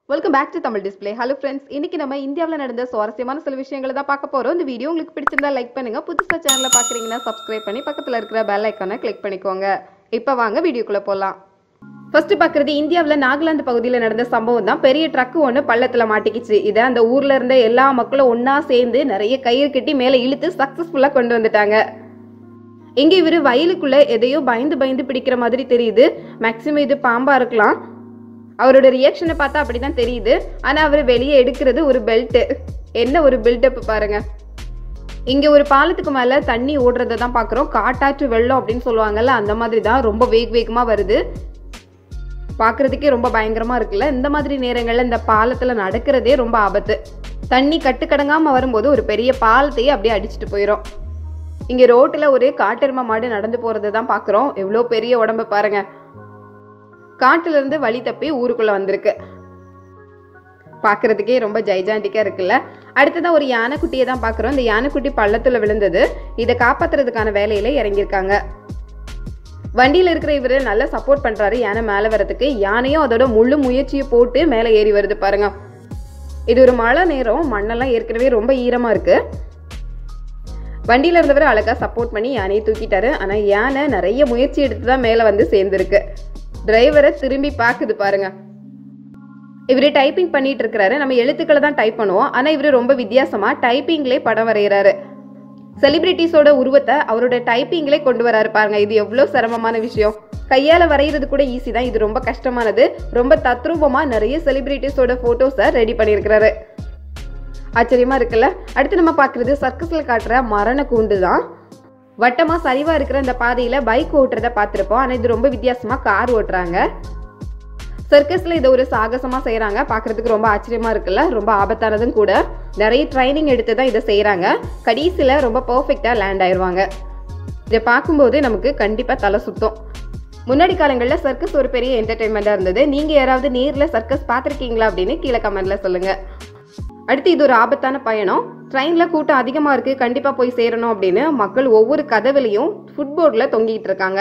welcome back to Tamil display hello friends இன்னைக்கு நம்ம இந்தியாவில் நடந்த சுவாரஸ்யமான சில விஷயங்களை தான் பார்க்க போறோம் இந்த வீடியோ உங்களுக்கு பிடிச்சிருந்தா லைக் பண்ணுங்க புதுசா சேனலை பார்க்குறீங்கன்னா சப்ஸ்கிரைப் பண்ணி பக்கத்தில் இருக்கிற பெல் ஐக்கானை கிளிக் பண்ணிக்கோங்க இப்போ வாங்க வீடியோக்குள்ள போகலாம் ஃபர்ஸ்ட் பார்க்குறது இந்தியாவில் நாகாலாந்து பகுதியில் நடந்த சம்பவம் தான் பெரிய ட்ரக்கு ஒன்று பள்ளத்தில் மாட்டிக்கிச்சு இதை அந்த ஊர்ல இருந்த எல்லா மக்களும் ஒண்ணா சேர்ந்து நிறைய கயிறு கட்டி மேலே இழுத்து சக்ஸஸ்ஃபுல்லாக கொண்டு வந்துட்டாங்க இங்க இவரு வயலுக்குள்ள எதையோ பயந்து பயந்து பிடிக்கிற மாதிரி தெரியுது மேக்சிமம் இது பாம்பா இருக்கலாம் அவரோட ரியாக்ஷனை பார்த்தா அப்படிதான் தெரியுது ஆனா அவர் வெளியே எடுக்கிறது ஒரு பெல்ட் என்ன ஒரு பில்டப் பாருங்க இங்க ஒரு பாலத்துக்கு மேல தண்ணி ஓடுறதை தான் பாக்குறோம் காட்டாற்று வெள்ளம் அப்படின்னு சொல்லுவாங்கல்ல அந்த மாதிரி தான் ரொம்ப வேக வேகமா வருது பார்க்கறதுக்கே ரொம்ப பயங்கரமா இருக்குல்ல இந்த மாதிரி நேரங்கள்ல இந்த பாலத்துல நடக்கிறதே ரொம்ப ஆபத்து தண்ணி கட்டுக்கடங்காம வரும்போது ஒரு பெரிய பாலத்தையே அப்படியே அடிச்சுட்டு போயிடும் இங்க ரோட்ல ஒரு காட்டெருமை மாடு நடந்து போறதை தான் பாக்குறோம் எவ்வளோ பெரிய உடம்பு பாருங்க காட்டுல இருந்து வழி தப்பி ஊருக்குள்ள வந்திருக்கு பார்க்கறதுக்கே ரொம்ப ஜைஜாண்டிக்கா இருக்குல்ல அடுத்ததான் ஒரு யானைக்குட்டியை தான் பார்க்குறோம் இந்த யானைக்குட்டி பள்ளத்துல விழுந்தது இதை காப்பாத்துறதுக்கான வேலையில இறங்கியிருக்காங்க வண்டியில இருக்கிற இவரு நல்லா சப்போர்ட் பண்றாரு யானை மேல வரதுக்கு யானையும் அதோட முழு முயற்சியை போட்டு மேலே ஏறி வருது பாருங்க இது ஒரு மழை நேரம் மண்ணெல்லாம் ஏற்கனவே ரொம்ப ஈரமா இருக்கு வண்டியில இருந்தவர் அழகா சப்போர்ட் பண்ணி யானையை தூக்கிட்டாரு ஆனா யானை நிறைய முயற்சி எடுத்து தான் மேல வந்து சேர்ந்திருக்கு டிரைவரை திரும்பி பாக்குது பாருங்க இவரு டைப்பிங் பண்ணிட்டு இருக்கிறாரு நம்ம எழுத்துக்களை தான் டைப் பண்ணுவோம் ஆனா இவரு ரொம்ப வித்தியாசமா டைப்பிங்லே படம் வரைகிறாரு செலிபிரிட்டிஸோட உருவத்தை அவரோட டைப்பிங்லே கொண்டு வராரு பாருங்க இது எவ்வளவு சிரமமான விஷயம் கையால வரைகிறது கூட ஈஸி தான் இது ரொம்ப கஷ்டமானது ரொம்ப தத்ரூபமா நிறைய செலிபிரிட்டிஸோட போட்டோஸை ரெடி பண்ணியிருக்கிறாரு ஆச்சரியமா இருக்குல்ல அடுத்து நம்ம பார்க்குறது சர்க்கஸ்ல காட்டுற மரண கூண்டு தான் வட்டமா சரிவா இருக்கிற இந்த பாதையில பைக் ஓட்டுறத பார்த்துருப்போம் ஆனா இது ரொம்ப வித்தியாசமா கார் ஓட்டுறாங்க சர்க்கஸ்ல இதை ஒரு சாகசமா செய்றாங்க பார்க்கிறதுக்கு ரொம்ப ஆச்சரியமா இருக்குல்ல ரொம்ப ஆபத்தானதும் கூட நிறைய ட்ரைனிங் எடுத்து தான் இதை செய்றாங்க கடைசியில ரொம்ப பர்ஃபெக்டா லேண்ட் ஆயிருவாங்க இதை பார்க்கும்போது நமக்கு கண்டிப்பா தலை சுத்தம் முன்னாடி காலங்களில் சர்க்கஸ் ஒரு பெரிய என்டர்டைன்மெண்ட்டாக இருந்தது நீங்கள் யாராவது நேரில் சர்க்கஸ் பார்த்துருக்கீங்களா அப்படின்னு கீழே கமெண்ட்ல சொல்லுங்கள் அடுத்து இது ஒரு ஆபத்தான பயணம் ட்ரெயினில் கூட்டம் அதிகமாக இருக்குது கண்டிப்பாக போய் சேரணும் அப்படின்னு மக்கள் ஒவ்வொரு கதவுலையும் ஃபுட்போர்டில் தொங்கிட்டு இருக்காங்க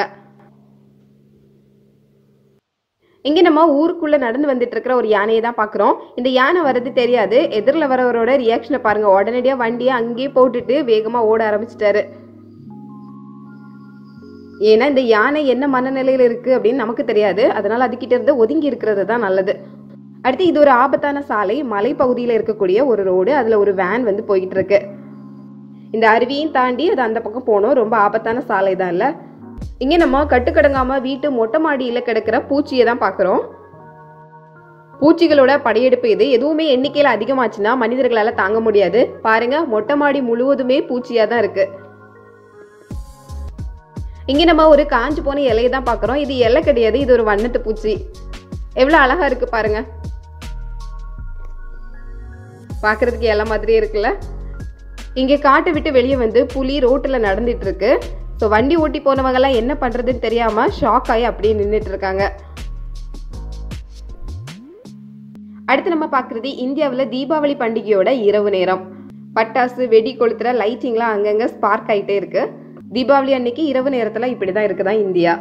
இங்கே நம்ம ஊருக்குள்ளே நடந்து வந்துட்டு இருக்கிற ஒரு யானையை தான் பார்க்குறோம் இந்த யானை வர்றது தெரியாது எதிரில் வரவரோட ரியாக்ஷனை பாருங்க உடனடியாக வண்டியை அங்கேயே போட்டுட்டு வேகமாக ஓட ஆரம்பிச்சிட்டாரு ஏன்னா இந்த யானை என்ன மனநிலையில் இருக்குது அப்படின்னு நமக்கு தெரியாது அதனால அதுக்கிட்ட இருந்து ஒதுங்கி இருக்கிறது தான் நல்லது அடுத்து இது ஒரு ஆபத்தான சாலை மலைப்பகுதியில் இருக்கக்கூடிய ஒரு ரோடு அதில் ஒரு வேன் வந்து போய்கிட்டு இருக்கு இந்த அருவியும் தாண்டி அது அந்த பக்கம் போகணும் ரொம்ப ஆபத்தான சாலை தான் இல்லை இங்கே நம்ம கட்டுக்கடங்காம வீட்டு மொட்டை மாடியில் கிடக்கிற பூச்சியை தான் பார்க்குறோம் பூச்சிகளோட படையெடுப்பு இது எதுவுமே எண்ணிக்கையில் அதிகமாச்சுன்னா மனிதர்களால் தாங்க முடியாது பாருங்க மொட்டை மாடி முழுவதுமே பூச்சியாக தான் இருக்கு இங்கே நம்ம ஒரு காஞ்சு போன இலையை தான் பார்க்குறோம் இது இலை கிடையாது இது ஒரு வண்ணத்து பூச்சி எவ்வளோ அழகா இருக்கு பாருங்க பார்க்கறதுக்கு இலை மாதிரியே இருக்குல்ல இங்கே காட்டை விட்டு வெளியே வந்து புலி ரோட்டில் நடந்துட்டு இருக்கு ஸோ வண்டி ஓட்டி போனவங்கெல்லாம் என்ன பண்ணுறதுன்னு தெரியாமல் ஷாக் ஆகி அப்படியே நின்றுட்டு இருக்காங்க அடுத்து நம்ம பார்க்குறது இந்தியாவில் தீபாவளி பண்டிகையோட இரவு நேரம் பட்டாசு வெடி கொளுத்துற லைட்டிங்லாம் அங்கங்கே ஸ்பார்க் ஆகிட்டே இருக்கு தீபாவளி அன்னைக்கு இரவு நேரத்தில் இப்படி தான் இருக்குதா இந்தியா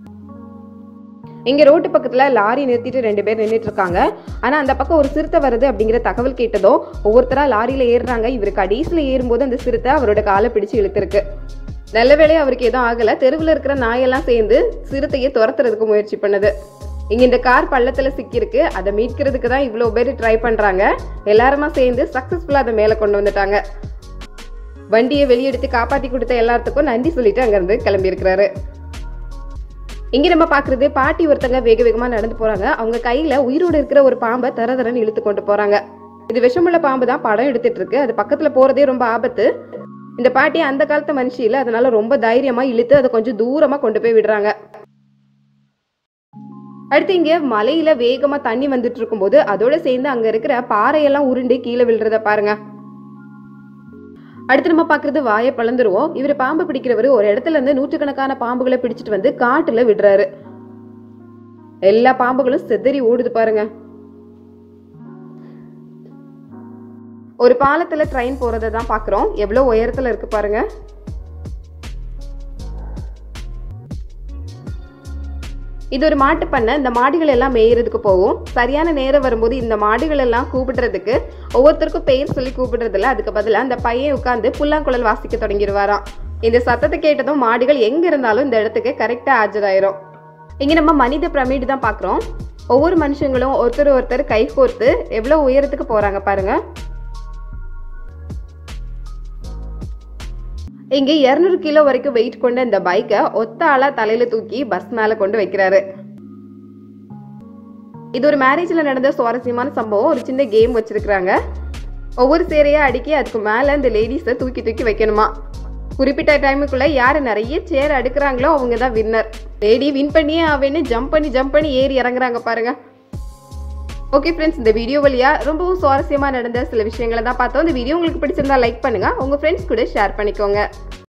இங்க ரோட்டு பக்கத்துல லாரி நிறுத்திட்டு ரெண்டு பேர் நின்றுட்டு இருக்காங்க ஆனா அந்த பக்கம் ஒரு சிறுத்தை வருது அப்படிங்கிற தகவல் கேட்டதோ ஒவ்வொருத்தரா லாரியில ஏறுறாங்க இவர் கடைசியில ஏறும்போது அந்த சிறுத்தை அவரோட காலை பிடிச்சு இழுத்துருக்கு நல்ல வேளையா அவருக்கு எதுவும் ஆகல தெருவில் இருக்கிற நாயெல்லாம் சேர்ந்து சிறுத்தையை துரத்துறதுக்கு முயற்சி பண்ணுது இங்க இந்த கார் பள்ளத்துல சிக்கியிருக்கு அதை மீட்கிறதுக்கு தான் இவ்வளோ பேர் ட்ரை பண்றாங்க எல்லாருமா சேர்ந்து சக்சஸ்ஃபுல்லா அதை மேலே கொண்டு வந்துட்டாங்க வண்டியை வெளியெடுத்து காப்பாத்தி கொடுத்த எல்லாத்துக்கும் நன்றி சொல்லிட்டு அங்கிருந்து கிளம்பி இருக்கிறாரு இங்க நம்ம பாக்குறது பாட்டி ஒருத்தங்க வேக வேகமா நடந்து போறாங்க அவங்க கையில உயிரோடு இருக்கிற ஒரு பாம்பை தர தரன்னு இழுத்து கொண்டு போறாங்க இது விஷமுள்ள பாம்பு தான் படம் எடுத்துட்டு இருக்கு அது பக்கத்துல போறதே ரொம்ப ஆபத்து இந்த பாட்டி அந்த காலத்து மனுஷி இல்ல அதனால ரொம்ப தைரியமா இழுத்து அதை கொஞ்சம் தூரமா கொண்டு போய் விடுறாங்க அடுத்து இங்க மலையில வேகமா தண்ணி வந்துட்டு இருக்கும்போது அதோட சேர்ந்து அங்க இருக்கிற பாறையெல்லாம் உருண்டு கீழே விழுறத பாருங்க அடுத்து நம்ம பார்க்குறது வாயை பழந்துருவோம் இவர் பாம்பு பிடிக்கிறவர் ஒரு இடத்துல இருந்து நூற்றுக்கணக்கான பாம்புகளை பிடிச்சிட்டு வந்து காட்டுல விடுறாரு எல்லா பாம்புகளும் செதறி ஓடுது பாருங்க ஒரு பாலத்துல ட்ரெயின் போறதை தான் பார்க்குறோம் எவ்வளோ உயரத்துல இருக்கு பாருங்க இது ஒரு மாட்டு பண்ணை இந்த மாடுகள் எல்லாம் மேயறதுக்கு போகும் சரியான நேரம் வரும்போது இந்த மாடுகள் எல்லாம் கூப்பிடுறதுக்கு ஒவ்வொருத்தருக்கும் பெயர் சொல்லி கூப்பிடுறதில்ல அதுக்கு பதிலாக அந்த பையன் உட்காந்து புல்லாங்குழல் வாசிக்க தொடங்கிடுவாராம் இந்த சத்தத்தை கேட்டதும் மாடுகள் எங்க இருந்தாலும் இந்த இடத்துக்கு கரெக்டாக ஆஜராயிரும் இங்க நம்ம மனித பிரமிடு தான் பார்க்குறோம் ஒவ்வொரு மனுஷங்களும் ஒருத்தர் ஒருத்தர் கை கோர்த்து எவ்வளோ உயரத்துக்கு போறாங்க பாருங்க இங்கே இரநூறு கிலோ வரைக்கும் வெயிட் கொண்ட இந்த பைக்கை ஒத்த ஆளா தலையில தூக்கி பஸ் மேல கொண்டு வைக்கிறாரு இது ஒரு மேரேஜ்ல நடந்த சுவாரஸ்யமான சம்பவம் ஒரு சின்ன கேம் வச்சிருக்கிறாங்க ஒவ்வொரு சேரையா அடுக்கி அதுக்கு மேல இந்த லேடிஸை தூக்கி தூக்கி வைக்கணுமா குறிப்பிட்ட டைமுக்குள்ள யார் நிறைய சேர் அடுக்குறாங்களோ அவங்க தான் வின்னர் லேடி வின் பண்ணியே ஆவேன்னு ஜம்ப் பண்ணி ஜம்ப் பண்ணி ஏறி இறங்குறாங்க பாருங்க ஓகே ஃப்ரெண்ட்ஸ் இந்த வீடியோ வழியா ரொம்பவும் சுவாரஸ்யமா நடந்த சில விஷயங்களை தான் பார்த்தோம் இந்த வீடியோ உங்களுக்கு பிடிச்சிருந்தா லைக் பண்ணுங்க உங்க ஃப்ரெண்ட்ஸ் கூட ஷேர் பண்ணிக்கோங்க